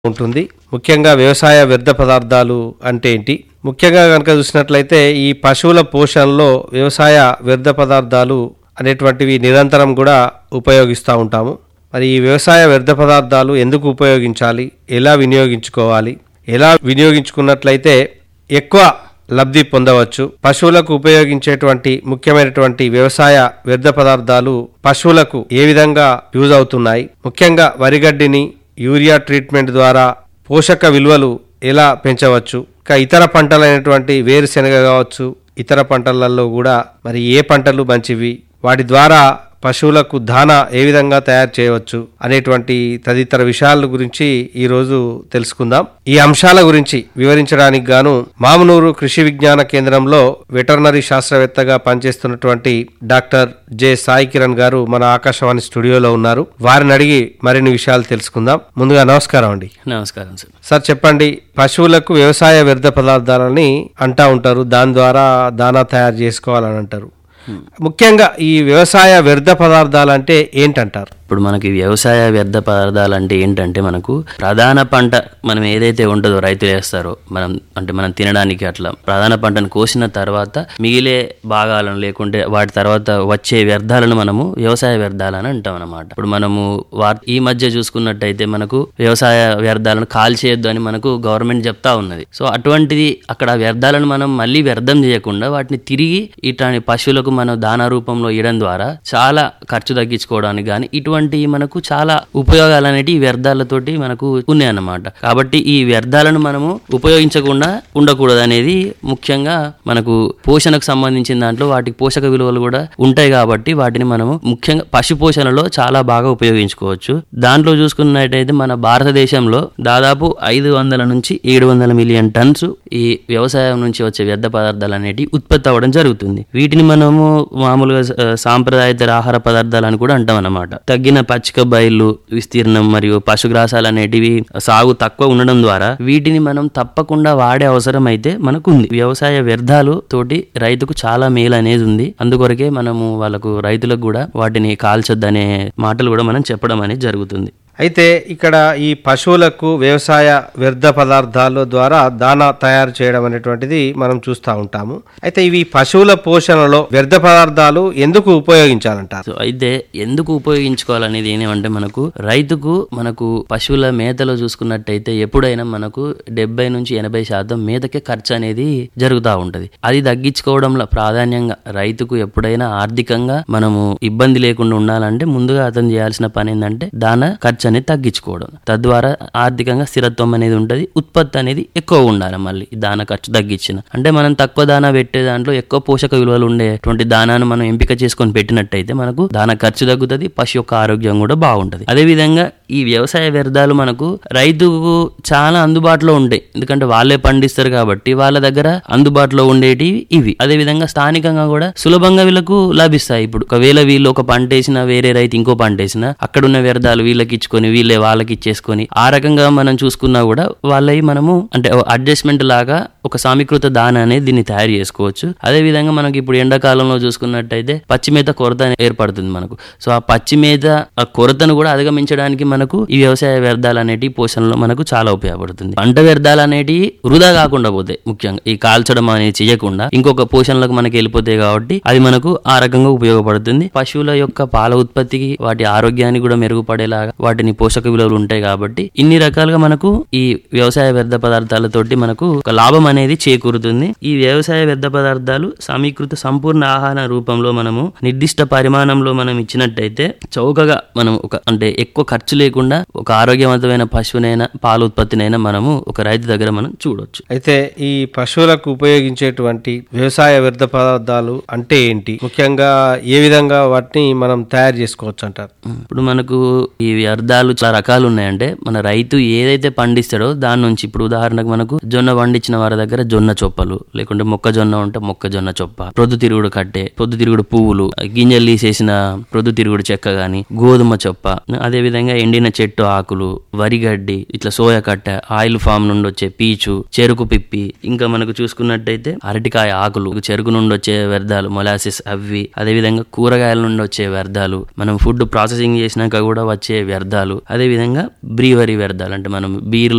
ఉంటుంది ముఖ్యంగా వ్యవసాయ వ్యర్థ పదార్థాలు అంటే ఏంటి ముఖ్యంగా కనుక చూసినట్లయితే ఈ పశువుల పోషణలో వ్యవసాయ వ్యర్థ పదార్థాలు అనేటువంటివి నిరంతరం కూడా ఉపయోగిస్తూ ఉంటాము మరి ఈ వ్యవసాయ వ్యర్థ పదార్థాలు ఎందుకు ఉపయోగించాలి ఎలా వినియోగించుకోవాలి ఎలా వినియోగించుకున్నట్లయితే ఎక్కువ లబ్ధి పొందవచ్చు పశువులకు ఉపయోగించేటువంటి ముఖ్యమైనటువంటి వ్యవసాయ వ్యర్థ పదార్థాలు పశువులకు ఏ విధంగా యూజ్ అవుతున్నాయి ముఖ్యంగా వరిగడ్డిని యూరియా ట్రీట్మెంట్ ద్వారా పోషక విలువలు ఎలా పెంచవచ్చు ఇంకా ఇతర పంటలైనటువంటి వేరుశెనగ కావచ్చు ఇతర పంటలలో కూడా మరి ఏ పంటలు మంచివి వాటి ద్వారా పశువులకు దాన ఏ విధంగా తయారు చేయవచ్చు అనేటువంటి తదితర విషయాల గురించి ఈ రోజు తెలుసుకుందాం ఈ అంశాల గురించి వివరించడానికి గాను మామనూరు కృషి విజ్ఞాన కేంద్రంలో వెటర్నరీ శాస్త్రవేత్తగా పనిచేస్తున్నటువంటి డాక్టర్ జె సాయి కిరణ్ గారు మన ఆకాశవాణి స్టూడియోలో ఉన్నారు వారిని అడిగి మరిన్ని విషయాలు తెలుసుకుందాం ముందుగా నమస్కారం అండి నమస్కారం సార్ సార్ చెప్పండి పశువులకు వ్యవసాయ వ్యర్థ పదార్థాలని అంటా ఉంటారు దాని ద్వారా దానా తయారు చేసుకోవాలని అంటారు ముఖ్యంగా ఈ వ్యవసాయ వ్యర్థ పదార్థాలు అంటే ఏంటంటారు ఇప్పుడు మనకి వ్యవసాయ వ్యర్థ పదార్థాలు అంటే ఏంటంటే మనకు ప్రధాన పంట మనం ఏదైతే ఉంటుందో రైతులు వేస్తారో మనం అంటే మనం తినడానికి అట్లా ప్రధాన పంటను కోసిన తర్వాత మిగిలే భాగాలను లేకుంటే వాటి తర్వాత వచ్చే వ్యర్థాలను మనము వ్యవసాయ వ్యర్థాలని అంటాం అనమాట ఇప్పుడు మనము వా ఈ మధ్య చూసుకున్నట్టయితే మనకు వ్యవసాయ వ్యర్థాలను కాల్చేయొద్దు అని మనకు గవర్నమెంట్ చెప్తా ఉన్నది సో అటువంటిది అక్కడ వ్యర్థాలను మనం మళ్ళీ వ్యర్థం చేయకుండా వాటిని తిరిగి ఇట్లాంటి పశువులకు మనం దానా రూపంలో ఇవ్వడం ద్వారా చాలా ఖర్చు తగ్గించుకోవడానికి కానీ ఇటువంటి మనకు చాలా ఉపయోగాలు అనేవి ఈ వ్యర్థాలతోటి మనకు ఉన్నాయన్నమాట కాబట్టి ఈ వ్యర్థాలను మనము ఉపయోగించకుండా ఉండకూడదు అనేది ముఖ్యంగా మనకు పోషణకు సంబంధించిన దాంట్లో వాటికి పోషక విలువలు కూడా ఉంటాయి కాబట్టి వాటిని మనము ముఖ్యంగా పశు పోషణలో చాలా బాగా ఉపయోగించుకోవచ్చు దాంట్లో చూసుకున్నట్టయితే మన భారతదేశంలో దాదాపు ఐదు వందల నుంచి ఏడు వందల మిలియన్ టన్స్ ఈ వ్యవసాయం నుంచి వచ్చే వ్యర్థ పదార్థాలు అనేటివి ఉత్పత్తి అవ్వడం జరుగుతుంది వీటిని మనము మామూలుగా ఆ, సాంప్రదాయేతర ఆహార పదార్థాలు అని కూడా అంటాం అన్నమాట తగ్గిన పచ్చిక బయళ్ళు విస్తీర్ణం మరియు పశుగ్రాసాలు అనేటివి సాగు తక్కువ ఉండడం ద్వారా వీటిని మనం తప్పకుండా వాడే అవసరం అయితే మనకు ఉంది వ్యవసాయ వ్యర్థాలు తోటి రైతుకు చాలా మేలు అనేది ఉంది అందుకొరకే మనము వాళ్ళకు రైతులకు కూడా వాటిని కాల్చొద్దనే మాటలు కూడా మనం చెప్పడం అనేది జరుగుతుంది అయితే ఇక్కడ ఈ పశువులకు వ్యవసాయ వ్యర్థ పదార్థాల ద్వారా దానా తయారు చేయడం అనేటువంటిది మనం చూస్తూ ఉంటాము అయితే ఇవి పశువుల పోషణలో వ్యర్థ పదార్థాలు ఎందుకు ఉపయోగించాలంటారు సో అయితే ఎందుకు ఉపయోగించుకోవాలనేది ఏమంటే మనకు రైతుకు మనకు పశువుల మేతలో చూసుకున్నట్టయితే ఎప్పుడైనా మనకు డెబ్బై నుంచి ఎనభై శాతం మేతకే ఖర్చు అనేది జరుగుతూ ఉంటది అది తగ్గించుకోవడంలో ప్రాధాన్యంగా రైతుకు ఎప్పుడైనా ఆర్థికంగా మనము ఇబ్బంది లేకుండా ఉండాలంటే ముందుగా అతను చేయాల్సిన పని ఏంటంటే దాన ఖర్చు అనేది తగ్గించుకోవడం తద్వారా ఆర్థికంగా స్థిరత్వం అనేది ఉంటది ఉత్పత్తి అనేది ఎక్కువ ఉండాలి మళ్ళీ ఈ దాన ఖర్చు తగ్గించిన అంటే మనం తక్కువ దానా పెట్టే దాంట్లో ఎక్కువ పోషక విలువలు ఉండేటువంటి దానాను మనం ఎంపిక చేసుకొని పెట్టినట్టయితే మనకు దాన ఖర్చు తగ్గుతుంది పశు యొక్క ఆరోగ్యం కూడా బాగుంటది అదే విధంగా ఈ వ్యవసాయ వ్యర్థాలు మనకు రైతుకు చాలా అందుబాటులో ఉంటాయి ఎందుకంటే వాళ్ళే పండిస్తారు కాబట్టి వాళ్ళ దగ్గర అందుబాటులో ఉండేటివి ఇవి అదే విధంగా స్థానికంగా కూడా సులభంగా వీళ్ళకు లభిస్తాయి ఇప్పుడు ఒకవేళ వీళ్ళు ఒక పంట వేసినా వేరే రైతు ఇంకో పంట వేసినా అక్కడ ఉన్న వ్యర్థాలు వీళ్ళకి ఇచ్చుకొని వీళ్ళే వాళ్ళకి ఇచ్చేసుకొని ఆ రకంగా మనం చూసుకున్నా కూడా వాళ్ళవి మనము అంటే అడ్జస్ట్మెంట్ లాగా ఒక సమీకృత దాన అనేది దీన్ని తయారు చేసుకోవచ్చు అదే విధంగా మనకి ఇప్పుడు ఎండాకాలంలో చూసుకున్నట్టయితే పచ్చి మేత కొరత ఏర్పడుతుంది మనకు సో ఆ పచ్చి మేత ఆ కొరతను కూడా అధిగమించడానికి మనకు ఈ వ్యవసాయ వ్యర్థాలు అనేటివి పోషణలో మనకు చాలా ఉపయోగపడుతుంది పంట వ్యర్థాలు అనేటివి వృధా కాకుండా పోతాయి ముఖ్యంగా ఈ కాల్చడం అనేది చేయకుండా ఇంకొక పోషణలకు మనకి వెళ్ళిపోతాయి కాబట్టి అది మనకు ఆ రకంగా ఉపయోగపడుతుంది పశువుల యొక్క పాల ఉత్పత్తికి వాటి ఆరోగ్యాన్ని కూడా మెరుగుపడేలాగా వాటిని పోషక విలువలు ఉంటాయి కాబట్టి ఇన్ని రకాలుగా మనకు ఈ వ్యవసాయ వ్యర్థ పదార్థాలతోటి మనకు ఒక లాభం అనేది చేకూరుతుంది ఈ వ్యవసాయ వ్యర్థ పదార్థాలు సమీకృత సంపూర్ణ ఆహార రూపంలో మనము నిర్దిష్ట పరిమాణంలో మనం ఇచ్చినట్టయితే చౌకగా మనం ఒక అంటే ఎక్కువ ఖర్చు లేకుండా ఒక ఆరోగ్యవంతమైన పశువునైనా పాల ఉత్పత్తినైనా మనము ఒక రైతు దగ్గర మనం చూడొచ్చు అయితే ఈ పశువులకు ఉపయోగించేటువంటి వ్యవసాయ వ్యర్థ పదార్థాలు అంటే ఏంటి ముఖ్యంగా ఏ విధంగా వాటిని మనం తయారు చేసుకోవచ్చు అంటారు ఇప్పుడు మనకు ఈ వ్యర్థాలు చాలా రకాలు ఉన్నాయంటే మన రైతు ఏదైతే పండిస్తాడో దాని నుంచి ఇప్పుడు ఉదాహరణకు మనకు జొన్న పండించిన వారి దగ్గర జొన్న చొప్పలు లేకుంటే మొక్కజొన్న ఉంటే మొక్కజొన్న చొప్ప ప్రొద్దుతిరుగుడు కట్టె ప్రొద్దుతిరుగుడు పువ్వులు గింజలు తీసేసిన ప్రొద్దుతిరుగుడు చెక్క గాని గోధుమ చొప్ప అదే విధంగా ఎండిన చెట్టు ఆకులు వరిగడ్డి ఇట్లా సోయా కట్ట ఆయిల్ ఫామ్ నుండి వచ్చే పీచు చెరుకు పిప్పి ఇంకా మనకు చూసుకున్నట్టయితే అరటికాయ ఆకులు చెరుకు నుండి వచ్చే వ్యర్థాలు మొలాసిస్ అవి అదే విధంగా కూరగాయల నుండి వచ్చే వ్యర్థాలు మనం ఫుడ్ ప్రాసెసింగ్ చేసినాక కూడా వచ్చే వ్యర్థాలు అదే విధంగా బ్రీవరీ వ్యర్థాలు అంటే మనం బీర్లు